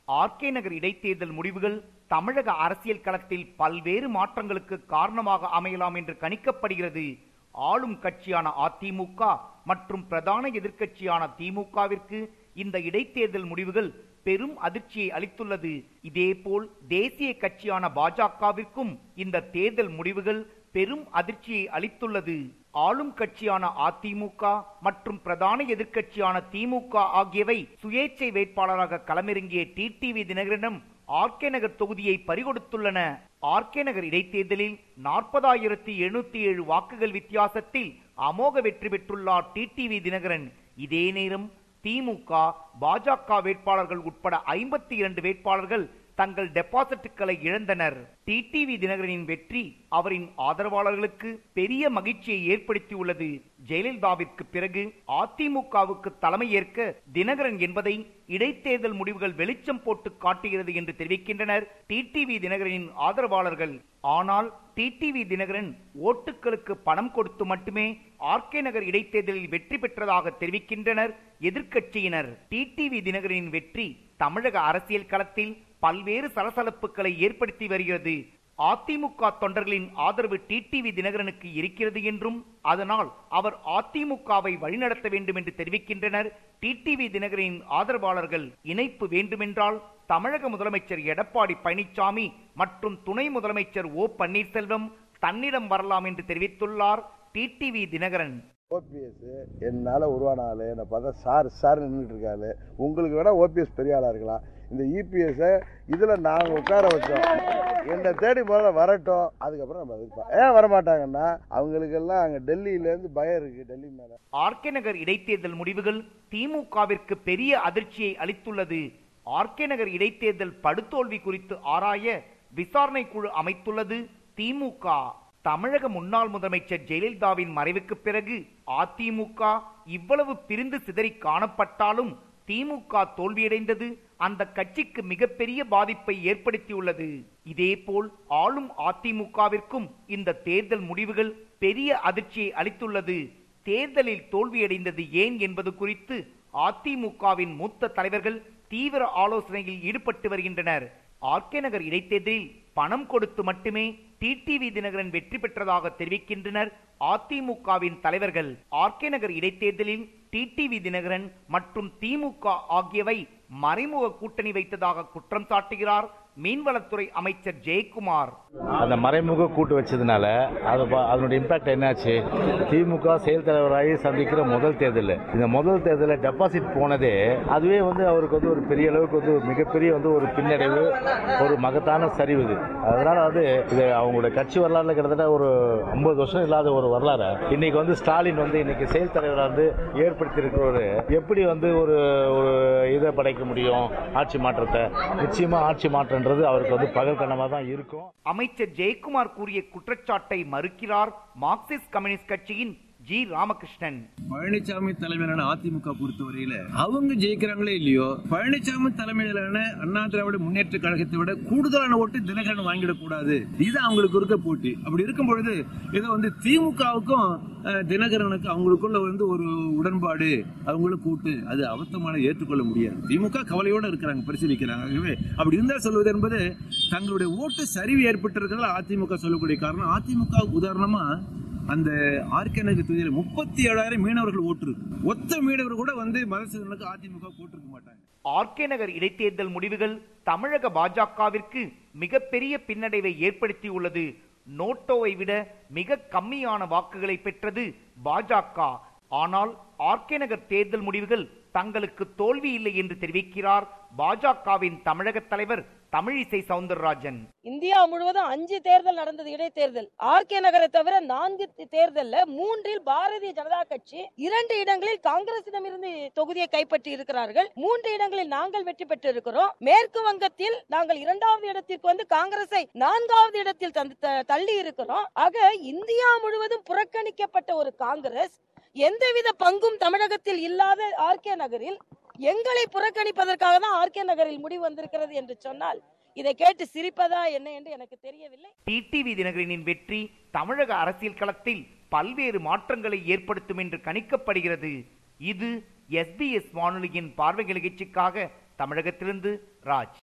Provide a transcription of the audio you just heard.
RK நகர் இடைத்தேர்தல் முடிவுகள் தமிழக அரசியல் களத்தில் பல்வேறு மாற்றங்களுக்கு காரணமாக அமையலாம் என்று கணிக்கப்படுகிறது ஆளும் கட்சியான அதிமுக மற்றும் பிரதான எதிர்க்கட்சியான திமுகவிற்கு இந்த இடைத்தேர்தல் முடிவுகள் பெரும் அதிர்ச்சியை அளித்துள்ளது இதேபோல் தேசிய கட்சியான பாஜகவிற்கும் இந்த தேர்தல் முடிவுகள் பெரும் அதிர்ச்சியை அளித்துள்ளது ஆளும் கட்சியான அதிமுக மற்றும் பிரதான எதிர்க்கட்சியான திமுக ஆகியவை சுயேட்சை வேட்பாளராக களமிறங்கிய டிடிவி தினகரனிடம் ஆர்கே நகர் தொகுதியை பறிகொடுத்துள்ளன ஆர்கே நகர் இடைத்தேர்தலில் நாற்பதாயிரத்தி எழுநூத்தி ஏழு வாக்குகள் வித்தியாசத்தில் அமோக வெற்றி பெற்றுள்ளார் டிடிவி தினகரன் இதே நேரம் திமுக பாஜக வேட்பாளர்கள் உட்பட ஐம்பத்தி இரண்டு வேட்பாளர்கள் தங்கள் டெபாசிட்டுகளை இழந்தனர் டிடிவி தினகரனின் வெற்றி அவரின் ஆதரவாளர்களுக்கு பெரிய மகிழ்ச்சியை ஏற்படுத்தியுள்ளது ஜெயலலிதாவிற்கு பிறகு அதிமுகவுக்கு தலைமை ஏற்க தினகரன் என்பதை இடைத்தேர்தல் முடிவுகள் வெளிச்சம் போட்டு காட்டுகிறது என்று தெரிவிக்கின்றனர் டிடிவி தினகரனின் ஆதரவாளர்கள் ஆனால் டிடிவி தினகரன் ஓட்டுகளுக்கு பணம் கொடுத்து மட்டுமே ஆர்கே நகர் இடைத்தேர்தலில் வெற்றி பெற்றதாக தெரிவிக்கின்றனர் எதிர்க்கட்சியினர் டிடிவி தினகரனின் வெற்றி தமிழக அரசியல் களத்தில் பல்வேறு சலசலப்புகளை ஏற்படுத்தி வருகிறது அதிமுக தொண்டர்களின் ஆதரவு டிடிவி தினகரனுக்கு இருக்கிறது என்றும் அதனால் அவர் அதிமுகவை வழிநடத்த வேண்டும் என்று தெரிவிக்கின்றனர் டிடிவி தினகரனின் ஆதரவாளர்கள் இணைப்பு வேண்டுமென்றால் தமிழக முதலமைச்சர் எடப்பாடி பழனிசாமி மற்றும் துணை முதலமைச்சர் ஓ பன்னீர்செல்வம் தன்னிடம் வரலாம் என்று தெரிவித்துள்ளார் டிடிவி தினகரன் ஓபிஎஸ் என்னால் உருவான ஆள் என்னை பார்த்தா சார் சார் நின்றுட்டு இருக்காரு உங்களுக்கு வேணால் ஓபிஎஸ் பெரிய ஆளாக இருக்கலாம் இந்த இபிஎஸ்ஸை இதில் நாங்கள் உட்கார வச்சோம் என்னை தேடி முதல்ல வரட்டும் அதுக்கப்புறம் நம்ம எதிர்ப்போம் ஏன் வரமாட்டாங்கன்னா அவங்களுக்கெல்லாம் அங்கே டெல்லியிலேருந்து பயம் இருக்குது டெல்லி மேலே ஆர்கே நகர் இடைத்தேர்தல் முடிவுகள் திமுகவிற்கு பெரிய அதிர்ச்சியை அளித்துள்ளது ஆர்கே நகர் இடைத்தேர்தல் படுதோல்வி குறித்து ஆராய விசாரணை குழு அமைத்துள்ளது திமுக தமிழக முன்னாள் முதலமைச்சர் ஜெயலலிதாவின் மறைவுக்கு பிறகு அதிமுக இவ்வளவு பிரிந்து சிதறி காணப்பட்டாலும் திமுக தோல்வியடைந்தது அந்த கட்சிக்கு மிகப்பெரிய பாதிப்பை ஏற்படுத்தியுள்ளது இதேபோல் ஆளும் அதிமுகவிற்கும் இந்த தேர்தல் முடிவுகள் பெரிய அதிர்ச்சியை அளித்துள்ளது தேர்தலில் தோல்வியடைந்தது ஏன் என்பது குறித்து அதிமுகவின் மூத்த தலைவர்கள் தீவிர ஆலோசனையில் ஈடுபட்டு வருகின்றனர் ஆர்கே நகர் இடைத்தேர்தலில் பணம் கொடுத்து மட்டுமே டிடிவி தினகரன் வெற்றி பெற்றதாக தெரிவிக்கின்றனர் அதிமுகவின் தலைவர்கள் ஆர்கே நகர் இடைத்தேர்தலில் டிடிவி தினகரன் மற்றும் திமுக ஆகியவை மறைமுக கூட்டணி வைத்ததாக குற்றம் சாட்டுகிறார் மீன்வளத்துறை அமைச்சர் ஜெயக்குமார் அந்த மறைமுக கூட்டு வச்சதுனால அது ப- அதனுடைய இம்பாக்ட் என்னாச்சு திமுக செயல் தலைவராகி சந்திக்கிற முதல் தேர்தல் இந்த முதல் தேர்தலில் டெபாசிட் போனதே அதுவே வந்து அவருக்கு வந்து ஒரு பெரிய அளவுக்கு வந்து ஒரு மிகப்பெரிய வந்து ஒரு பின்னடைவு ஒரு மகத்தான சரிவு இது அதனால வந்து இது அவங்களுடைய கட்சி வரலாறுல கிட்டத்தட்ட ஒரு ஐம்பது வருஷம் இல்லாத ஒரு வரலாறு இன்னைக்கு வந்து ஸ்டாலின் வந்து இன்னைக்கு செயல் தலைவராக வந்து ஏற்படுத்தி இருக்கிறவரு எப்படி வந்து ஒரு ஒரு இதை படைக்க முடியும் ஆட்சி மாற்றத்தை நிச்சயமா ஆட்சி மாற்றன்றது அவருக்கு வந்து பகல் கனமாக தான் இருக்கும் அமைச்சர் ஜெயக்குமார் கூறிய குற்றச்சாட்டை மறுக்கிறார் மார்க்சிஸ்ட் கம்யூனிஸ்ட் கட்சியின் ஜி ராமகிருஷ்ணன் பழனிசாமி தலைமையிலான அதிமுக பொறுத்தவரையில அவங்க ஜெயிக்கிறாங்களே இல்லையோ பழனிசாமி தலைமையிலான அண்ணா திராவிட முன்னேற்ற கழகத்தை விட கூடுதலான ஓட்டு தினகரன் வாங்கிடக்கூடாது இது அவங்களுக்கு இருக்க போட்டி அப்படி இருக்கும் பொழுது ஏதோ வந்து திமுகவுக்கும் அஹ், தினகரனுக்கு அவங்களுக்குள்ள வந்து ஒரு உடன்பாடு அவங்களும் கூட்டு அது அபத்தமான ஏற்றுக்கொள்ள முடியாது திமுக கவலையோட இருக்கிறாங்க பரிசீலிக்கிறாங்க ஆகவே அப்படி இருந்தால் சொல்வது என்பது தங்களுடைய ஓட்டு சரிவு ஏற்பட்டிருக்கிறதால அதிமுக சொல்லக்கூடிய காரணம் அதிமுக உதாரணமா அந்த ஆர்கே நகர் தொகுதியில் முப்பத்தி ஏழாயிரம் மீனவர்கள் ஓட்டு இருக்கு ஒத்த மீனவர் கூட வந்து மதசனுக்கு அதிமுக போட்டிருக்க மாட்டாங்க ஆர்கே நகர் இடைத்தேர்தல் முடிவுகள் தமிழக பாஜகவிற்கு மிகப்பெரிய பின்னடைவை ஏற்படுத்தியுள்ளது நோட்டோவை விட மிக கம்மியான வாக்குகளை பெற்றது பாஜக ஆனால் ஆர்கே நகர் தேர்தல் முடிவுகள் தங்களுக்கு தோல்வி இல்லை என்று தெரிவிக்கிறார் பாஜகவின் தமிழக தலைவர் தமிழிசை சவுந்தரராஜன் இந்தியா முழுவதும் அஞ்சு தேர்தல் நடந்தது இடைத்தேர்தல் ஆர்கே நகரை தவிர நான்கு தேர்தல்ல மூன்றில் பாரதிய ஜனதா கட்சி இரண்டு இடங்களில் காங்கிரசிடம் இருந்து தொகுதியை கைப்பற்றி இருக்கிறார்கள் மூன்று இடங்களில் நாங்கள் வெற்றி பெற்று இருக்கிறோம் மேற்கு வங்கத்தில் நாங்கள் இரண்டாவது இடத்திற்கு வந்து காங்கிரஸை நான்காவது இடத்தில் தந்து- த- தள்ளி இருக்கிறோம் ஆக இந்தியா முழுவதும் புறக்கணிக்கப்பட்ட ஒரு காங்கிரஸ் எந்தவித பங்கும் தமிழகத்தில் இல்லாத ஆர்கே நகரில் எங்களை புறக்கணிப்பதற்காக தான் ஆர்கே நகரில் முடிவு வந்திருக்கிறது என்று சொன்னால் இதை கேட்டு சிரிப்பதா என்ன என்று எனக்கு தெரியவில்லை டிடிவி தினகரனின் வெற்றி தமிழக அரசியல் களத்தில் பல்வேறு மாற்றங்களை ஏற்படுத்தும் என்று கணிக்கப்படுகிறது இது எஸ்பிஎஸ் வானொலியின் பார்வை நிகழ்ச்சிக்காக தமிழகத்திலிருந்து ராஜ்